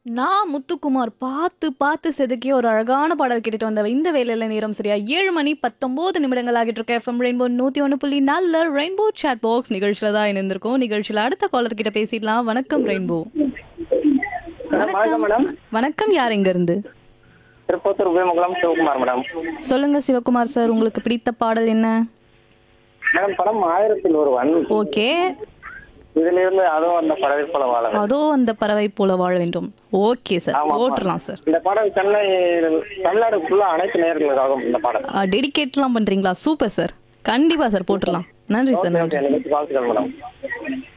நான் முத்துக்குமார் பார்த்து பார்த்து செதுக்கிய ஒரு அழகான பாடல் கேட்டுட்டு வந்த இந்த வேலையில நேரம் சரியா ஏழு மணி பத்தொன்பது நிமிடங்கள் ஆகிட்டு இருக்க எஃப்எம் ரெயின்போ நூத்தி ஒன்று புள்ளி நாலுல ரெயின்போ சாட் பாக்ஸ் நிகழ்ச்சியில தான் இணைந்திருக்கோம் நிகழ்ச்சியில அடுத்த காலர் கிட்ட பேசிடலாம் வணக்கம் ரெயின்போ வணக்கம் மேடம் வணக்கம் யார் எங்க இருந்து திருப்பத்தூர் உபயமங்கலம் சிவகுமார் மேடம் சொல்லுங்க சிவகுமார் சார் உங்களுக்கு பிடித்த பாடல் என்ன மேடம் படம் ஆயிரத்தில் ஒருவன் ஓகே இதுல இருந்து அதுவும் அந்த பறவை போல வாழ வேண்டும். அதோ அந்த பறவை போல வாழ வேண்டும் ஓகே சார் ஆமா, ஆமா. போட்டுடலாம் சார் இந்த பாடல் சென்னை தமிழ்நாடு ஃபுல்லா அனைத்து நேர்களுக்காகவும் இந்த பாடல் டெடிகேட்லாம் பண்றீங்களா சூப்பர் சார் கண்டிப்பா சார் போட்டுடலாம் நன்றி சார் ஓகே நன்றி ஓகே நிகழ்ச்சி வாழ்த்துக்கள் மேடம்